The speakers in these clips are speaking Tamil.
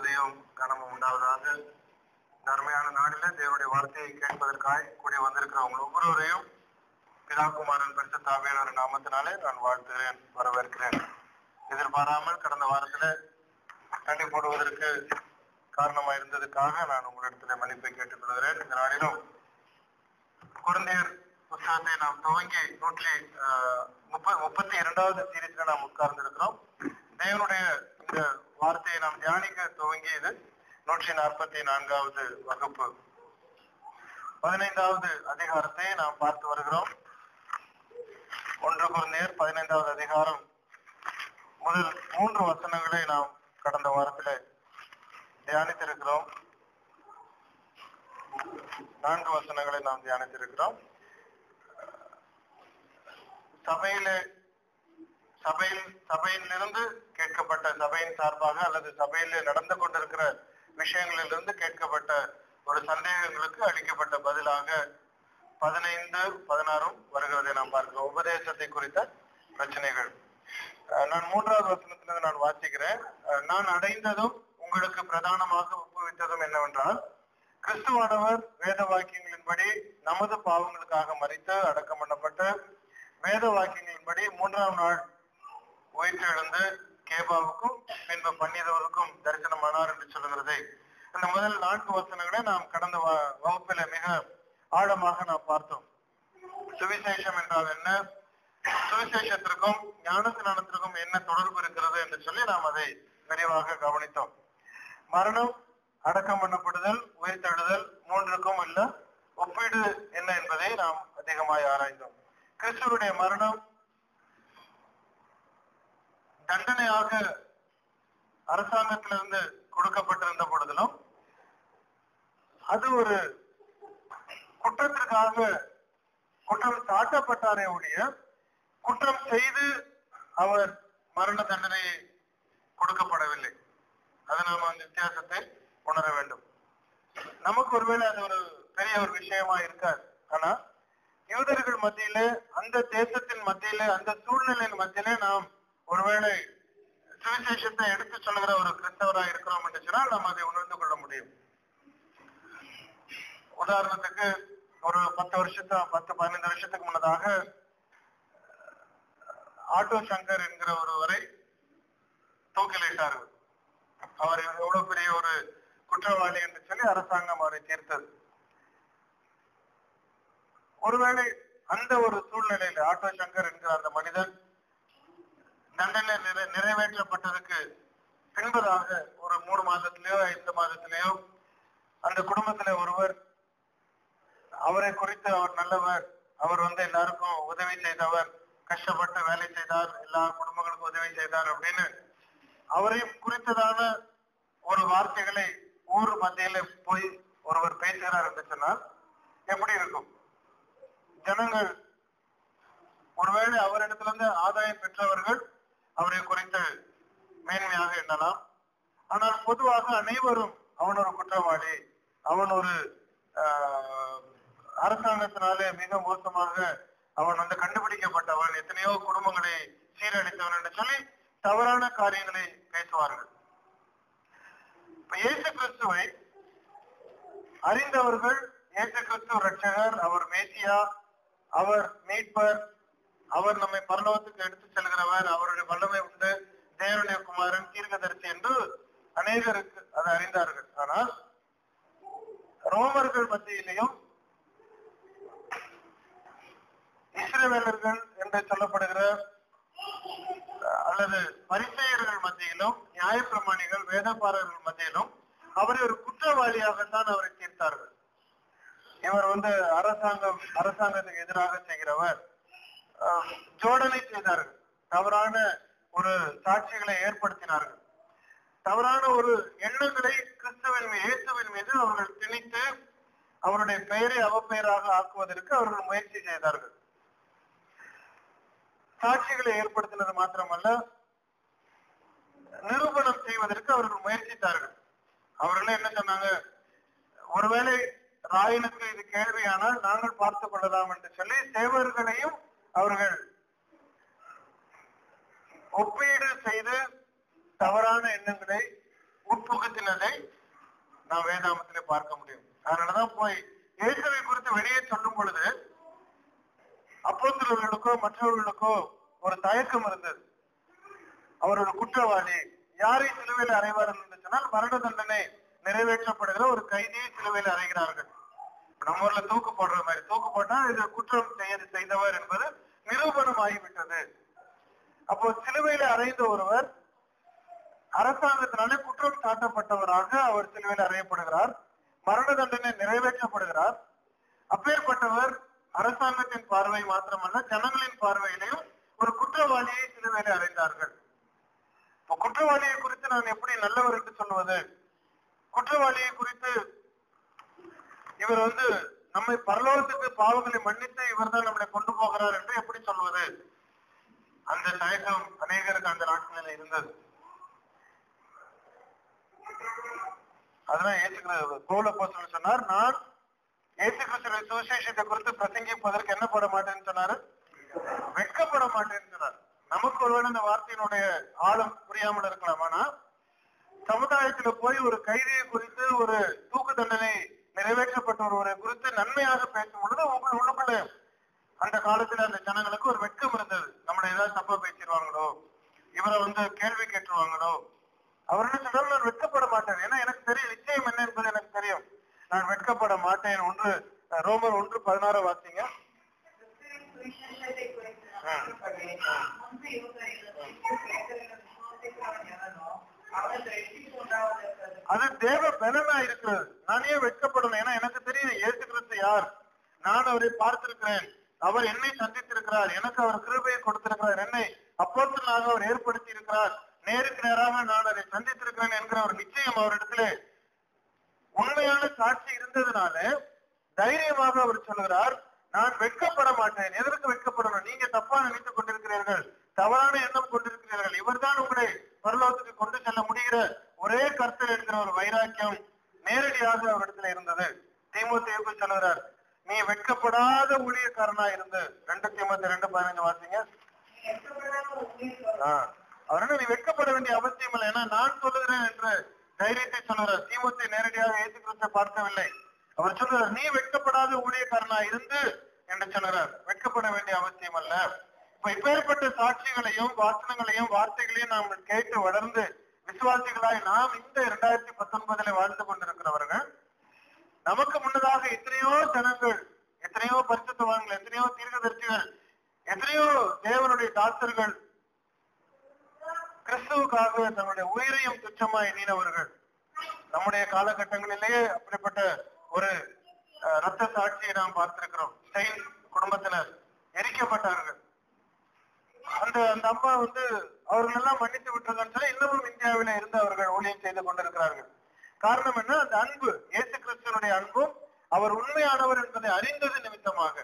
துதியும் கனமும் உண்டாவதாக இந்த அருமையான நாளில தேவனுடைய வார்த்தையை கேட்பதற்காய் கூடி வந்திருக்கிறவங்க ஒவ்வொருவரையும் பிதாகுமாரன் பரிசுத்த ஆவியானவர் நாமத்தினாலே நான் வாழ்த்துகிறேன் வரவேற்கிறேன் எதிர்பாராமல் கடந்த வாரத்துல தண்ணி போடுவதற்கு காரணமா இருந்ததுக்காக நான் உங்களிடத்துல மன்னிப்பை கேட்டுக்கொள்கிறேன் இந்த நாளிலும் குழந்தையர் புத்தகத்தை நாம் துவங்கி நூற்றி ஆஹ், முப்ப- முப்பத்தி இரண்டாவது சீரீஸ்ல நாம் உட்கார்ந்திருக்கிறோம் தேவனுடைய இந்த வார்த்தையை நாம் தியானிக்க துவங்கியது நூற்றி நாற்பத்தி நான்காவது வகுப்பு பதினைந்தாவது அதிகாரத்தை நாம் பார்த்து வருகிறோம் ஒன்று குழந்தையர் பதினைந்தாவது அதிகாரம் முதல் மூன்று வசனங்களை நாம் கடந்த வாரத்தில் தியானித்திருக்கிறோம் நான்கு வசனங்களை நாம் தியானித்திருக்கிறோம் சபையிலே சபையில் சபையிலிருந்து கேட்கப்பட்ட சபையின் சார்பாக அல்லது சபையிலே நடந்து கொண்டிருக்கிற விஷயங்களிலிருந்து கேட்கப்பட்ட ஒரு சந்தேகங்களுக்கு அளிக்கப்பட்ட பதிலாக பதினைந்து பதினாறும் வருகிறதை நாம் பார்க்கிறோம் உபதேசத்தை குறித்த பிரச்சனைகள் அஹ் நான் மூன்றாவது வசனத்திலிருந்து நான் வாசிக்கிறேன் அஹ் நான் அடைந்ததும் உங்களுக்கு பிரதானமாக ஒப்புவித்ததும் என்னவென்றால் கிறிஸ்துவானவர் வேத வாக்கியங்களின்படி நமது பாவங்களுக்காக மறித்து அடக்கம் பண்ணப்பட்டு வேத வாக்கியங்களின்படி மூன்றாம் நாள் உயிர்த்தெழுந்து கேபாவுக்கும் பின்பு பன்னியதவருக்கும் தரிசனமானார் என்று சொல்லுகிறதை இந்த முதல் நான்கு வசனங்களை நாம் கடந்த வ- வகுப்பில மிக ஆழமாக நாம் பார்த்தோம் சுவிசேஷம் என்றால் என்ன சுவிசேஷத்திற்கும் ஞானஸ்நானத்திற்கும் என்ன தொடர்பு இருக்கிறது என்று சொல்லி நாம் அதை விரிவாக கவனித்தோம் மரணம் அடக்கம் பண்ணப்படுதல் உயிர்த்தெழுதல் மூன்றுக்கும் உள்ள ஒப்பீடு என்ன என்பதை நாம் அதிகமாய் ஆராய்ந்தோம் கிறிஸ்துவனுடைய மரணம் தண்டனையாக அரசாங்கத்திலிருந்து கொடுக்கப்பட்டிருந்த பொழுதிலும் அது ஒரு குற்றத்திற்காக குற்றம் சாட்டப்பட்டாரே ஒழிய குற்றம் செய்து அவர் மரண தண்டனையை கொடுக்கப்படவில்லை அதை நாம அந்த வித்தியாசத்தை உணர வேண்டும் நமக்கு ஒருவேளை அது ஒரு பெரிய ஒரு விஷயமா இருக்காது ஆனா யூதர்கள் மத்தியில அந்த தேசத்தின் மத்தியில அந்த சூழ்நிலையின் மத்தியில நாம் ஒருவேளை சுவிசேஷத்தை எடுத்து சொல்லுகிற ஒரு கிறிஸ்தவராக இருக்கிறோம் என்று சொன்னால் நாம் அதை உணர்ந்து கொள்ள முடியும் உதாரணத்துக்கு ஒரு பத்து வருஷத்து பத்து பதினைந்து வருஷத்துக்கு முன்னதாக ஆட்டோ சங்கர் என்கிற ஒருவரை தூக்கிலிட்டார்கள் அவர் எவ்வளவு பெரிய ஒரு குற்றவாளி என்று சொல்லி அரசாங்கம் அவரை தீர்த்தது ஒருவேளை அந்த ஒரு சூழ்நிலையில ஆட்டோ சங்கர் என்கிற அந்த மனிதன் தண்டனை நிறை நிறைவேற்றப்பட்டதுக்கு பின்பதாக ஒரு மூணு மாதத்திலேயோ ஐந்து மாதத்திலேயோ அந்த குடும்பத்திலே ஒருவர் அவரை குறித்து அவர் நல்லவர் அவர் வந்து எல்லாருக்கும் உதவி செய்தவர் கஷ்டப்பட்டு வேலை செய்தார் எல்லா குடும்பங்களுக்கும் உதவி செய்தார் அப்படின்னு அவரை குறித்ததான ஒரு வார்த்தைகளை ஊர் மத்தியில போய் ஒருவர் பேசுகிறார் என்று சொன்னால் எப்படி இருக்கும் ஜனங்கள் ஒருவேளை அவரிடத்திலிருந்து ஆதாயம் பெற்றவர்கள் அவரை குறித்து மேன்மையாக எண்ணலாம் ஆனால் பொதுவாக அனைவரும் அவன் ஒரு குற்றவாளி அவன் ஒரு ஆஹ், அரசாங்கத்தினாலே மிக மோசமாக அவன் வந்து கண்டுபிடிக்கப்பட்டவன் எத்தனையோ குடும்பங்களை சீரழித்தவன் என்று சொல்லி தவறான காரியங்களை பேசுவார்கள் இப்ப இயேசு கிறிஸ்துவை அறிந்தவர்கள் இயேசு கிறிஸ்து ரட்சகர் அவர் மேசியா அவர் மீட்பர் அவர் நம்மை பரலோகத்துக்கு எடுத்து செல்கிறவர் அவருடைய வல்லமை உண்டு தேவனுடைய குமாரன் தீர்க்கதரிசி என்று அநேகருக்கு அதை அறிந்தார்கள் ஆனால் ரோமர்கள் மத்தியிலையும் இஸ்ரவேலர்கள் என்று சொல்லப்படுகிற அல்லது பரிசெயர்கள் மத்தியிலும் நியாயப்பிரமாணிகள் வேதபாரர்கள் மத்தியிலும் அவரை ஒரு குற்றவாளியாகத்தான் அவரை தீர்த்தார்கள் இவர் வந்து அரசாங்கம் அரசாங்கத்துக்கு எதிராக செய்கிறவர் அஹ், ஜோடனை செய்தார்கள் தவறான ஒரு சாட்சிகளை ஏற்படுத்தினார்கள் தவறான ஒரு எண்ணங்களை கிறிஸ்துவின் மீது இயேசுவின் மீது அவர்கள் திணித்து அவருடைய பெயரை அவப்பெயராக ஆக்குவதற்கு அவர்கள் முயற்சி செய்தார்கள் சாட்சிகளை ஏற்படுத்தினது மாத்திரமல்ல நிரூபணம் செய்வதற்கு அவர்கள் முயற்சித்தார்கள் அவர்கள் என்ன சொன்னாங்க ஒருவேளை ராயனுக்கு இது கேள்வியானால் நாங்கள் பார்த்துக் கொள்ளலாம் என்று சொல்லி சேவர்களையும் அவர்கள் ஒப்பீடு செய்து தவறான எண்ணங்களை உட்புகுத்தி நிறுத்தினதை நாம் வேதாமத்திலே பார்க்க முடியும் அதனாலதான் போய் இயேசுவை குறித்து வெளியே சொல்லும் பொழுது அப்போஸ்தலர்களுக்கோ மற்றவர்களுக்கோ ஒரு தயக்கம் இருந்தது அவர் ஒரு குற்றவாளி யாரை சிலுவையில் அறைவார் என்று சொன்னால் மரண தண்டனை நிறைவேற்றப்படுகிற ஒரு கைதியை சிலுவையில் அறைகிறார்கள் இப்ப நம்ம ஊர்ல தூக்கு போடுற மாதிரி தூக்கு போட்டா இது குற்றம் செய்ய செய்தவர் என்பது நிரூபணம் ஆகிவிட்டது அப்போ சிலுவையில அறைந்த ஒருவர் அரசாங்கத்தினாலே குற்றம் சாட்டப்பட்டவராக அவர் சிலுவையில் அறையப்படுகிறார் மரண தண்டனை நிறைவேற்றப்படுகிறார் அப்பேற்பட்டவர் அரசாங்கத்தின் பார்வை மாத்திரமல்ல ஜனங்களின் பார்வையிலையும் ஒரு குற்றவாளியை சிலுவையில் அறைந்தார்கள் இப்ப குற்றவாளியை குறித்து நான் எப்படி நல்லவர் என்று சொல்வது குற்றவாளியை குறித்து இவர் வந்து நம்மை பரலோகத்துக்கு பாவங்களை மன்னித்து இவர் தான் நம்மளை கொண்டு போகிறார் என்று எப்படி சொல்வது அந்த தயக்கம் அநேகருக்கு அந்த நாட்களில் இருந்தது அதெல்லாம் ஏற்றுக்கிறது பவுல போஸ்டல் சொன்னார் நான் ஏசு கிறிஸ்துவின் சுவிசேஷத்தை குறித்து பிரசங்கிப்பதற்கு என்ன பட மாட்டேன்னு சொன்னாரு வெட்கப்பட மாட்டேன்னு சொன்னார் நமக்கு ஒருவேளை இந்த வார்த்தையினுடைய ஆழம் புரியாமல் இருக்கலாம் ஆனா சமுதாயத்துல போய் ஒரு கைதியை குறித்து ஒரு தூக்கு தண்டனை நிறைவேற்றப்பட்ட ஒருவரை குறித்து நன்மையாக பேசும் பொழுது உங்கள் உள்ளுக்குள்ள அந்த காலத்துல அந்த ஜனங்களுக்கு ஒரு வெட்கம் இருந்தது நம்மளை ஏதாவது தப்பா பேசிடுவாங்களோ இவரை வந்து கேள்வி கேட்டுருவாங்களோ அவர் என்ன சொன்னாலும் நான் வெட்கப்பட மாட்டேன் ஏன்னா எனக்கு தெரியும் நிச்சயம் என்ன என்பது எனக்கு தெரியும் நான் வெட்கப்பட மாட்டேன் ஒன்று அஹ், ரோமர் ஒன்று பதினாறு வாசிங்க சுவிசேஷத்தை குறித்து ஆ. நம்புகிறேன். முன்பு இவர்களிடம் கேட்கிறவர்கள் விசுவாசிக்கிறவன் எவனோ, அவன் ரட்சிப்பு உண்டாவதற்கு அது தேவ பலனா இருக்கிறது நான் ஏன் வெட்கப்படணும் ஏன்னா எனக்கு தெரியும் இயேசு கிறிஸ்து யார் நான் அவரை பார்த்திருக்கிறேன் அவர் என்னை சந்தித்திருக்கிறார் எனக்கு அவர் கிருபையை கொடுத்திருக்கிறார் என்னை அப்போஸ்தலனாக அவர் ஏற்படுத்தி இருக்கிறார் நேருக்கு நேராக நான் அதை சந்தித்திருக்கிறேன் என்கிற ஒரு நிச்சயம் அவரிடத்திலே உண்மையான சாட்சி இருந்ததுனால தைரியமாக அவர் சொல்கிறார் நான் வெட்கப்பட மாட்டேன் எதற்கு வெட்கப்படணும் நீங்க தப்பா நினைத்துக் கொண்டிருக்கிறீர்கள் தவறான எண்ணம் கொண்டிருக்கிறீர்கள் இவர்தான் உங்களை பரலோகத்துக்கு கொண்டு செல்ல முடிகிற ஒரே கர்த்தர் என்கிற ஒரு வைராக்கியம் நேரடியாக அவரிடத்துல இருந்தது தீமோத்தேவுக்கு சொல்லுகிறார் நீ வெட்கப்படாத ஊழியக்காரனா இருந்து ரெண்டு தீமோத்தி ரெண்டு பதினஞ்சு வாசிங்க எத்தப்படாத உண்மையை சொல்ல ஆ. அவர் என்ன நீ வெட்கப்பட வேண்டிய அவசியம் இல்லை ஏன்னா நான் சொல்லுகிறேன் என்று தைரியத்தை சொல்லுகிறார் தீமோத்தை நேரடியாக இயேசு கிறிஸ்துவை பார்க்கவில்லை அவர் சொல்லுகிறார் நீ வெட்கப்படாத ஊழியக்காரனா இருந்து என்று சொல்லுகிறார் வெட்கப்பட வேண்டிய அவசியம் அல்ல இப்ப இப்பேற்பட்ட சாட்சிகளையும் வாசனங்களையும் வார்த்தைகளையும் நாம் கேட்டு வளர்ந்து விசுவாசிகளாய் நாம் இந்த இரண்டாயிரத்தி பத்தொன்பதுல வாழ்ந்து கொண்டிருக்கிறவர்கள் நமக்கு முன்னதாக எத்தனையோ ஜனங்கள் எத்தனையோ பரிசுத்தவான்கள் எத்தனையோ தீர்க்கதரிசிகள் எத்தனையோ தேவனுடைய தாசர்கள் கிறிஸ்துவுக்காக தன்னுடைய உயிரையும் துச்சமாய் எண்ணினவர்கள் நம்முடைய காலகட்டங்களிலேயே அப்படிப்பட்ட ஒரு அஹ், ரத்த சாட்சியை நாம் பார்த்திருக்கிறோம் ஸ்டைல் குடும்பத்தினர் எரிக்கப்பட்டார்கள் அந்த அந்த அம்மா வந்து அவர்கள் எல்லாம் மன்னித்து விட்டதுன்னு சொல்லி இன்னமும் இந்தியாவில இருந்து அவர்கள் ஊழியம் செய்து கொண்டிருக்கிறார்கள் காரணம் என்ன அந்த அன்பு இயேசு கிறிஸ்துவனுடைய அன்பும் அவர் உண்மையானவர் என்பதை அறிந்தது நிமித்தமாக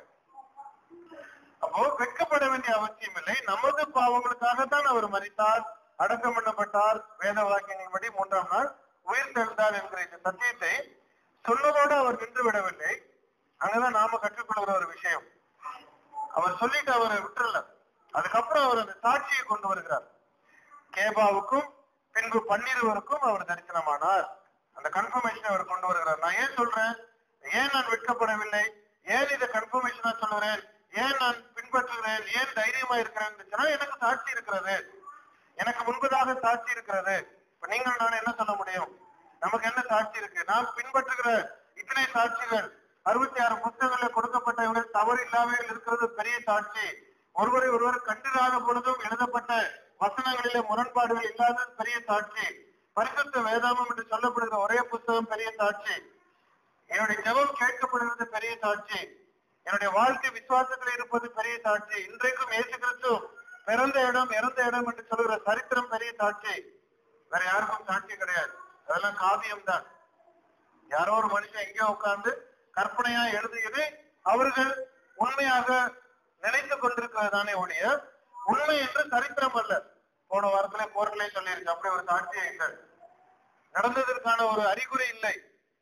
அப்போ வெட்கப்பட வேண்டிய அவசியம் இல்லை நமது பாவங்களுக்காகத்தான் அவர் மரித்தார் அடக்கம் பண்ணப்பட்டார் வேத வாக்கியங்களின்படி மூன்றாம் நாள் உயிர் தெழுந்தார் என்கிற இந்த சத்தியத்தை சொன்னதோடு அவர் நின்று விடவில்லை அங்கதான் நாம கற்றுக்கொள்கிற ஒரு விஷயம் அவர் சொல்லிட்டு அவரை விட்டுறல அதுக்கப்புறம் அவர் அந்த சாட்சியை கொண்டு வருகிறார் கேபாவுக்கும் பின்பு பன்னிருவருக்கும் அவர் தரிசனமானார் அந்த கன்ஃபர்மேஷன் அவர் கொண்டு வருகிறார் நான் ஏன் சொல்றேன் ஏன் நான் வெட்கப்படவில்லை ஏன் இதை கன்ஃபர்மேஷனா சொல்லுகிறேன் ஏன் நான் பின்பற்றுகிறேன் ஏன் தைரியமா இருக்கிறேன் சொன்னா எனக்கு சாட்சி இருக்கிறது எனக்கு முன்பதாக சாட்சி இருக்கிறது இப்ப நீங்கள் நான் என்ன சொல்ல முடியும் நமக்கு என்ன சாட்சி இருக்கு நாம் பின்பற்றுகிற இத்தனை சாட்சிகள் அறுபத்தி ஆறு புத்தகங்களில் கொடுக்கப்பட்டவர்கள் தவறு இல்லாமல் இருக்கிறது பெரிய சாட்சி ஒருவரை ஒருவர் கண்டிராத பொழுதும் எழுதப்பட்ட வசனங்களிலே முரண்பாடுகள் இல்லாதது பெரிய சாட்சி பரிசுத்த வேதாமம் என்று சொல்லப்படுகிற ஒரே புத்தகம் பெரிய சாட்சி என்னுடைய ஜெபம் கேட்கப்படுகிறது பெரிய சாட்சி என்னுடைய வாழ்க்கை விசுவாசத்தில் இருப்பது பெரிய சாட்சி இன்றைக்கும் இயேசு கிறிஸ்து பிறந்த இடம் இறந்த இடம் என்று சொல்கிற சரித்திரம் பெரிய சாட்சி வேற யாருக்கும் சாட்சி கிடையாது அதெல்லாம் காவியம் தான் யாரோ ஒரு மனுஷன் எங்கேயோ உட்கார்ந்து கற்பனையா எழுதுகிறது அவர்கள் உண்மையாக நினைத்துக் கொண்டிருக்கிறதானே ஒழிய உண்மை என்று சரித்திரம் அல்ல போன வாரத்திலே போர்களே சொல்லியிருக்கு அப்படி ஒரு சாட்சியை இல்லை நடந்ததற்கான ஒரு அறிகுறி இல்லை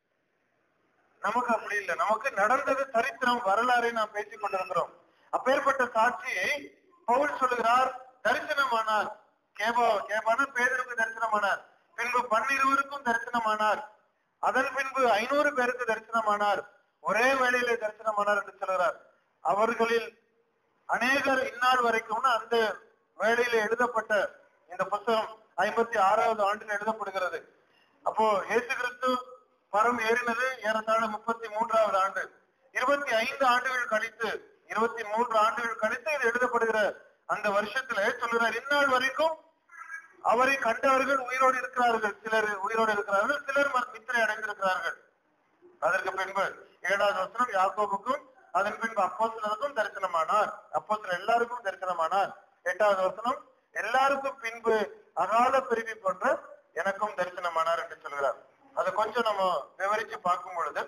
நமக்கு அப்படி இல்லை நமக்கு நடந்தது சரித்திரம் வரலாறை நாம் பேசிக் கொண்டிருக்கிறோம் அப்பேற்பட்ட சாட்சியை பவுல் சொல்லுகிறார் தரிசனமானார் கேபா கேபான பேதருக்கு தரிசனமானார் பின்பு பன்னிருவருக்கும் தரிசனமானார் அதன் பின்பு ஐநூறு பேருக்கு தரிசனமானார் ஒரே வேளையிலே தரிசனமானார் என்று சொல்கிறார் அவர்களில் அநேகர் இந்நாள் வரைக்கும் அந்த வேளையில எழுதப்பட்ட இந்த புத்தகம் ஐம்பத்தி ஆறாவது ஆண்டில் எழுதப்படுகிறது அப்போ இயேசு கிறிஸ்து பரம் ஏறினது ஏறத்தாழ முப்பத்தி மூன்றாவது ஆண்டு இருபத்தி ஐந்து ஆண்டுகள் கழித்து இருபத்தி மூன்று ஆண்டுகள் கழித்து இது எழுதப்படுகிற அந்த வருஷத்துல சொல்கிறார் இந்நாள் வரைக்கும் அவரை கண்டவர்கள் உயிரோடு இருக்கிறார்கள் சிலர் உயிரோடு இருக்கிறார்கள் சிலர் ம- நித்திரை அடைந்திருக்கிறார்கள் அதற்கு பின்பு ஏழாவது வசனம் யாக்கோபுக்கும் அதன் பின்பு அப்போஸ்தலருக்கும் தரிசனமானார் அப்போஸ்தலர் எல்லாருக்கும் தரிசனமானார் எட்டாவது வசனம் எல்லாருக்கும் பின்பு அகால பிரிவி போன்ற எனக்கும் தரிசனமானார் என்று சொல்கிறார் அதை கொஞ்சம் நம்ம விவரிச்சு பார்க்கும் பொழுது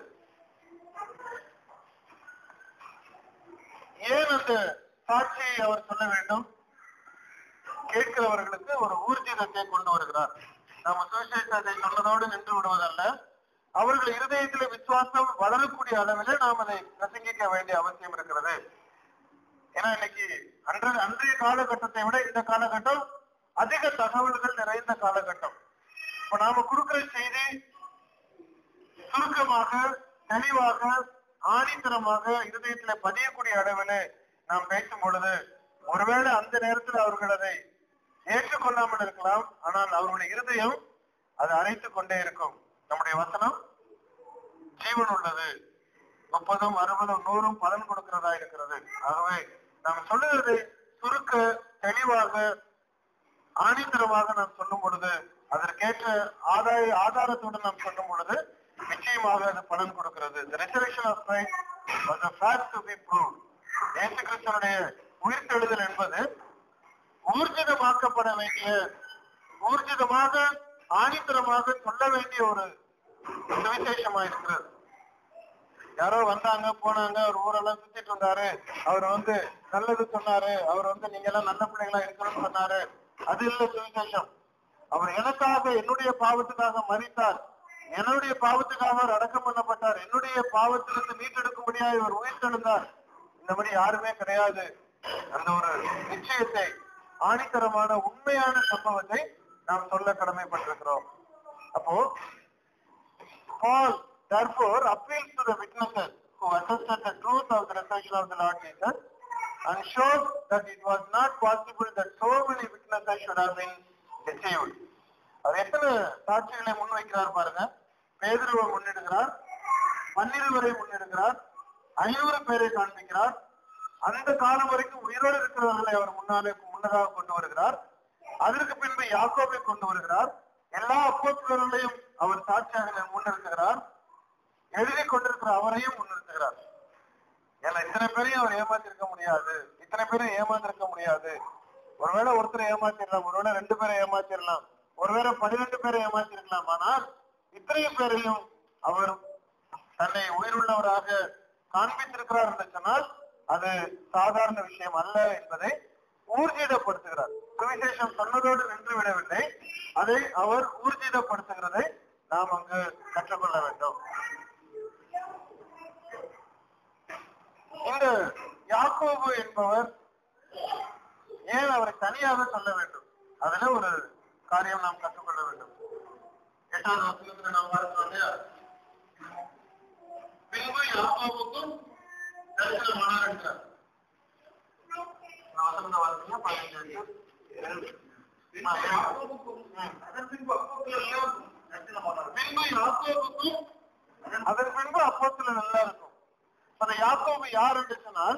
ஏன் அந்த சாட்சியை அவர் சொல்ல வேண்டும் கேட்கிறவர்களுக்கு ஒரு ஊர்ஜிதத்தை கொண்டு வருகிறார் நாம சுவிசேஷத்தை சொன்னதோடு நின்று விடுவதல்ல அவர்கள் இருதயத்திலே விசுவாசம் வளரக்கூடிய அளவில் நாம் அதை பிரசங்கிக்க வேண்டிய அவசியம் இருக்கிறது ஏன்னா இன்னைக்கு அன்றைய அன்றைய காலகட்டத்தை விட இந்த காலகட்டம் அதிக தகவல்கள் நிறைந்த காலகட்டம் இப்ப நாம கொடுக்கிற செய்தி சுருக்கமாக தெளிவாக ஆணித்தரமாக இருதயத்துல பதியக்கூடிய அளவில் நாம் பேசும் பொழுது ஒருவேளை அந்த நேரத்தில் அவர்கள் அதை ஏற்றுக்கொள்ளாமல் இருக்கலாம் ஆனால் அவர்களுடைய இருதயம் அதை அரைத்துக் கொண்டே இருக்கும் நம்முடைய வசனம் ஜீவன் உள்ளது முப்பதும் அறுபதும் நூறும் பலன் கொடுக்கிறதா இருக்கிறது ஆகவே நாம் சொல்லுகிறதை சுருக்க தெளிவாக ஆணித்தரமாக நாம் சொல்லும் பொழுது அதற்கேற்ற ஆதாய ஆதாரத்துடன் நாம் சொல்லும் பொழுது நிச்சயமாக அது பலன் கொடுக்கிறது the resurrection of Christ was a fact to be proved இயேசு கிறிஸ்துவனுடைய உயிர்த்தெழுதல் என்பது ஊர்ஜிதமாக்கப்பட வேண்டிய ஊர்ஜிதமாக ஆணித்தரமாக சொல்ல வேண்டிய ஒரு சுவிசேஷமா இருக்கிறது யாரோ வந்தாங்க போனாங்க அவர் ஊரெல்லாம் சுத்திட்டு வந்தாரு அவர் வந்து நல்லது சொன்னாரு அவர் வந்து நீங்க எல்லாம் நல்ல பிள்ளைகளா இருக்கணும்னு சொன்னாரு அது இல்ல சுவிசேஷம் அவர் எனக்காக என்னுடைய பாவத்துக்காக மறித்தார் என்னுடைய பாவத்துக்காக அவர் அடக்கம் பண்ணப்பட்டார் என்னுடைய பாவத்திலிருந்து மீட்டெடுக்கும்படியாக இவர் உயிர்த்தெழுந்தார் இந்த மாதிரி யாருமே கிடையாது அந்த ஒரு நிச்சயத்தை ஆணித்தரமான உண்மையான சம்பவத்தை நாம் சொல்ல கடமைப்பட்டிருக்கிறோம் அப்போ Paul therefore appeals to the witnesses who attested the truth of the resurrection of the Lord Jesus and shows that it was not possible that so many witnesses should have been deceived. அவர் எத்தனை சாட்சிகளை முன்வைக்கிறார் பாருங்க பேதுருவை முன்னிடுகிறார் பன்னிருவரை முன்னிடுகிறார் ஐநூறு பேரை காண்பிக்கிறார் அந்த காலம் வரைக்கும் உயிரோடு இருக்கிறவர்களை அவர் முன்னாலே முன்னதாக கொண்டு வருகிறார் அதற்கு பின்பு யாக்கோபை கொண்டு வருகிறார் எல்லா அப்போஸ்தலர்களையும் அவர் சாட்சியாக முன்னிறுத்துகிறார் எழுதி கொண்டிருக்கிற அவரையும் முன்னிறுத்துகிறார் ஏன்னா இத்தனை பேரையும் அவர் ஏமாத்திருக்க முடியாது இத்தனை பேரும் ஏமாந்திருக்க முடியாது ஒருவேளை ஒருத்தரை ஏமாத்திடலாம் ஒருவேளை ரெண்டு பேரை ஏமாத்திடலாம் ஒருவேளை பன்னிரெண்டு பேரை ஏமாத்திருக்கலாம் ஆனால் இத்தனை பேரையும் அவர் தன்னை உயிருள்ளவராக காண்பித்திருக்கிறார் என்று சொன்னால் அது சாதாரண விஷயம் அல்ல என்பதை ஊர்ஜிதப்படுத்துகிறார் சுவிசேஷம் சொன்னதோடு நின்று விடவில்லை அதை அவர் ஊர்ஜிதப்படுத்துகிறதை நாம் அங்கு கற்றுக்கொள்ள வேண்டும் இந்த யாக்கோபு என்பவர் ஏன் அவரை தனியாக சொல்ல வேண்டும் அதுல ஒரு காரியம் நாம் கற்றுக்கொள்ள வேண்டும் எட்டாவது வசனத்துல நாம் பார்த்தோம் இல்லையா பின்பு யாக்கோபுக்கும் தரிசனமானார் என்றார் நான் வசனத்தை வாசிங்க, பதினஞ்சு. ஆ, யாக்கோபுக்கும், ம். அதன் பின்பு அப்போஸ்தலர் எல்லோருக்கும் தரிசனமானார். பின்பு யாக்கோபுக்கும் அதன் பின்பு அப்போஸ்தலர் எல்லாருக்கும் அந்த யாக்கோபு யார் என்று சொன்னால்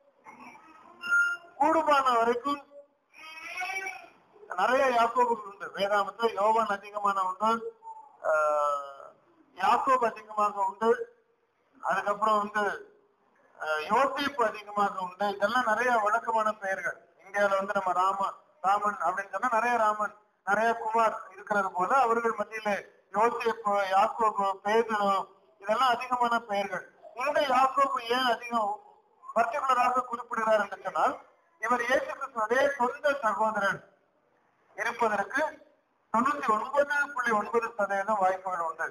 கூடுமான வரைக்கும் நிறைய யாக்கோபுகள் உண்டு வேதாமத்துல யோவான் அதிகமான உண்டு ஆஹ், யாக்கோபு அதிகமாக உண்டு அதுக்கப்புறம் வந்து ஆஹ், யோசேப்பு அதிகமாக உண்டு இதெல்லாம் நிறைய வழக்கமான பெயர்கள் இந்தியால வந்து நம்ம ராம ராமன் அப்படின்னு சொன்னா நிறைய ராமன் நிறைய குமார் இருக்கிறது போல அவர்கள் மத்தியில யோசேப்பு யாக்கோபு பேதுரு இதெல்லாம் அதிகமான பெயர்கள் இந்த யாக்கோபு ஏன் அதிகம் பர்டிகுலராக குறிப்பிடுகிறார் என்று சொன்னால் இவர் இயேசு கிறிஸ்துவனுடைய சொந்த சகோதரன் இருப்பதற்கு தொண்ணூத்தி ஒன்பது புள்ளி ஒன்பது சதவீதம் வாய்ப்புகள் உண்டு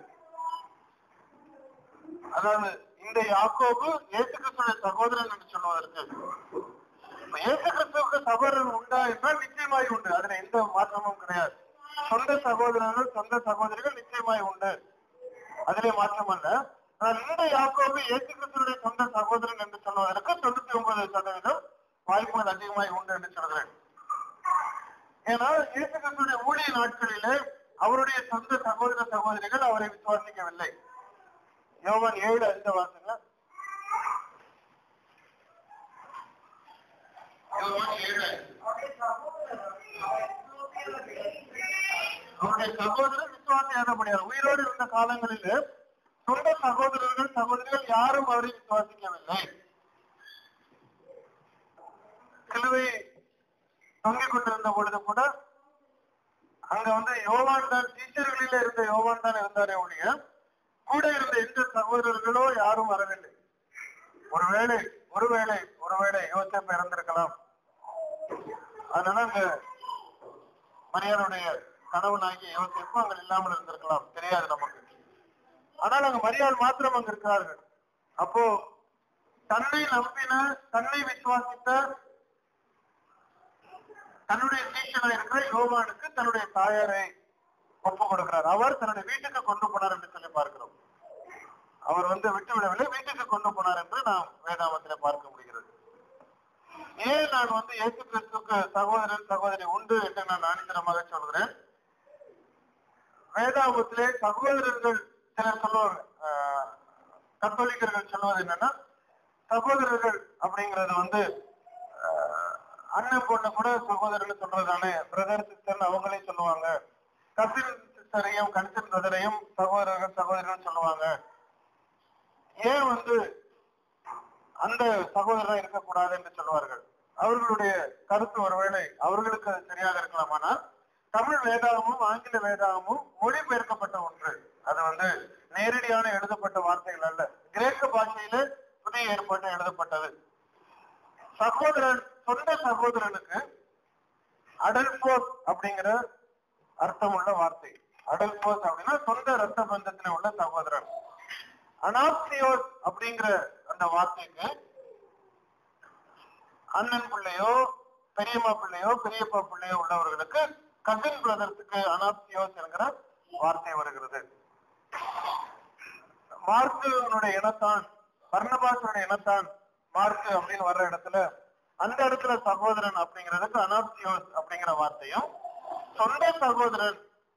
அதாவது இந்த யாக்கோபு இயேசு கிறிஸ்துடைய சகோதரன் என்று சொல்வதற்கு இப்ப இயேசு கிறிஸ்துவுக்கு சகோதரன் உண்டா என்றால் நிச்சயமாய் உண்டு அதுல எந்த மாற்றமும் கிடையாது சொந்த சகோதரர்கள் சொந்த சகோதரிகள் நிச்சயமாய் உண்டு அதிலே மாற்றம் அல்ல ஆனால் இந்த யாக்கோபு இயேசு கிறிஸ்துடைய சொந்த சகோதரன் என்று சொல்வதற்கு தொண்ணூத்தி ஒன்பது சதவீதம் வாய்ப்புகள் அதிகமாய் உண்டு என்று சொல்கிறேன் ஏன்னா இயேசு கிறிஸ்துடைய ஊழிய நாட்களிலே அவருடைய சொந்த சகோதர சகோதரிகள் அவரை விசுவாசிக்கவில்லை யோவான் ஏழு ஐந்து வாசங்க யோவான் ஏழு ஐந்து. அவருடைய சகோதரர் அவரை விசுவாசிக்கவில்லை. அவருடைய சகோதரர் விசுவாசியாக முடியாது உயிரோடு இருந்த காலங்களில் சொந்த சகோதரர்கள் சகோதரிகள் யாரும் அவரை விசுவாசிக்கவில்லை சிலுவை தொங்கிக் கொண்டிருந்த பொழுது கூட அங்க வந்து யோவான் தான் டீச்சர்களில இருந்த யோவான் தான் இருந்தாரே ஒழிய கூட இருந்த எந்த சகோதரர்களோ யாரும் வரவில்லை ஒருவேளை ஒருவேளை ஒருவேளை யோசேப்பு இறந்திருக்கலாம் அதனால அங்க மரியாளுடைய கணவனாகிய யோசிப்பு அங்க இல்லாமல் இருந்திருக்கலாம் தெரியாது நமக்கு ஆனால் அங்க மரியாள் மாத்திரம் அங்க இருக்கிறார்கள் அப்போ தன்னை நம்பின தன்னை விசுவாசித்த தன்னுடைய சீஷனா இருக்கிற யோவானுக்கு தன்னுடைய தாயாரை ஒப்பு கொடுக்கிறார் அவர் தன்னுடைய வீட்டுக்கு கொண்டு போனார் என்று சொல்லி பார்க்கிறோம் அவர் வந்து விட்டு விடவில்லை வீட்டுக்கு கொண்டு போனார் என்று நாம் வேதாமத்திலே பார்க்க முடிகிறது ஏன் நான் வந்து இயேசு கிறிஸ்துக்கு சகோதரன் சகோதரி உண்டு என்று நான் ஆணித்தரமாக சொல்கிறேன் வேதாபத்திலே சகோதரர்கள் சிலர் சொல்லுவாங்க ஆஹ், கத்தோலிக்கர்கள் சொல்லுவது என்னன்னா சகோதரர்கள் அப்படிங்கிறது வந்து ஆஹ், அண்ணன் பொண்ணு கூட சகோதரர்கள் சொல்றதானே பிரதர் சிஸ்டர் அவங்களே சொல்லுவாங்க கசின் சிஸ்டரையும் கன்சன் பிரதரையும் சகோதரர்கள் சகோதரர்கள் சொல்லுவாங்க ஏன் வந்து அந்த சகோதரரா இருக்கக்கூடாது என்று சொல்வார்கள் அவர்களுடைய கருத்து ஒருவேளை அவர்களுக்கு அது சரியாக இருக்கலாமானால் தமிழ் வேதாகமும் ஆங்கில வேதாகமும் மொழிபெயர்க்கப்பட்ட ஒன்று அது வந்து நேரடியான எழுதப்பட்ட வார்த்தைகள் அல்ல கிரேக்க பாஷையில புதிய ஏற்பாட்டு எழுதப்பட்டது சகோதரன் சொந்த சகோதரனுக்கு அடல்போஸ் அப்படிங்கிற அர்த்தம் உள்ள வார்த்தை அடல்போஸ் அப்படின்னா சொந்த ரத்த பந்தத்துல உள்ள சகோதரன் அனாப்சியோஸ் அப்படிங்கிற அந்த வார்த்தைக்கு அண்ணன் பிள்ளையோ பெரியம்மா பிள்ளையோ பெரியப்பா பிள்ளையோ உள்ளவர்களுக்கு கசின் பிரதர்ஸுக்கு அனாப்சியோஸ் என்கிற வார்த்தை வருகிறது மார்க்குனுடைய இனத்தான் பர்ணபாசனுடைய இனத்தான் மார்க்கு அப்படின்னு வர்ற இடத்துல அந்த இடத்துல சகோதரன் அப்படிங்கிறதுக்கு அனாப்சியோஸ் அப்படிங்கிற வார்த்தையும் சொந்த சகோதரன்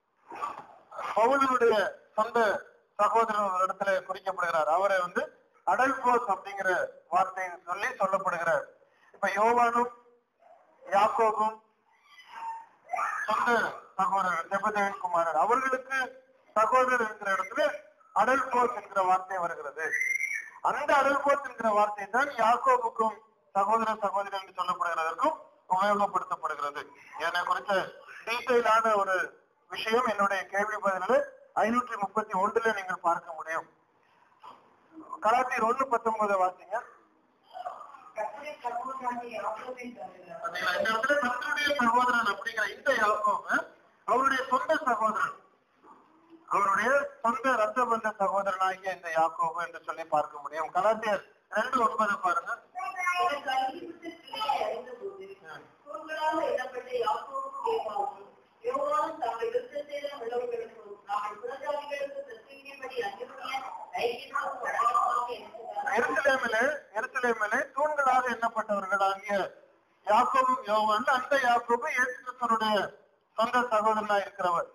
பவுலனுடைய சொந்த சகோதரன் ஒரு இடத்துல குறிக்கப்படுகிறார் அவரை வந்து அடல்போஸ் அப்படிங்கிற வார்த்தையை சொல்லி சொல்லப்படுகிறார் இப்ப யோவானும் யாக்கோபும் சொந்த சகோதரர் ஜெபதேவன் குமாரர் அவர்களுக்கு சகோதரர் இருக்கிற இடத்துல அடல்போஸ் என்கிற வார்த்தை வருகிறது அந்த அடல்போஸ் என்கிற வார்த்தை தான் யாக்கோபுக்கும் சகோதர சகோதரி என்று சொல்லப்படுகிறதற்கும் உபயோகப்படுத்தப்படுகிறது என்னை குறித்த டீட்டெயிலான ஒரு விஷயம் என்னுடைய கேள்வி பதிலில் ஐநூற்றி முப்பத்தி ஒன்றுல நீங்கள் பார்க்க முடியும் கலாத்தியர் ஒண்ணு பத்தொன்பது வாசிங்க கர்த்தருடைய சகோதரனாகிய யாக்கோபின் தருகிறார். பாத்தீங்களா? இந்த இடத்துல தன்னுடைய சகோதரன் அப்படிங்கிற இந்த யாக்கோபு அவருடைய சொந்த சகோதரன் அவருடைய சொந்த ரத்த பந்த சகோதரனாகிய இந்த யாக்கோபு என்று சொல்லி பார்க்க முடியும் கலாத்தியர் ரெண்டு ஒன்பது பாருங்க எனக்கு அறிவித்த கிளியை அறிந்தபோது, குறுகலாக இடப்பட்ட யாக்கோபும் ஏசாவும், யோவானும் தங்கள் விருத்தசேதனம் உள்ளவர்களுக்கும், நாங்கள் புறஜாதிகளுக்கு பிரசங்கிக்கும்படி அனுப்பிய ஐக்கியமாகவும் அடையாளமாக இருக்கிறார். எருசலேமிலே எருசலேமிலே தூண்களாக எண்ணப்பட்டவர்கள் ஆகிய யாக்கோபும் யோவான் அந்த யாக்கோபு இயேசு கிறிஸ்துவனுடைய சொந்த சகோதரனா இருக்கிறவர்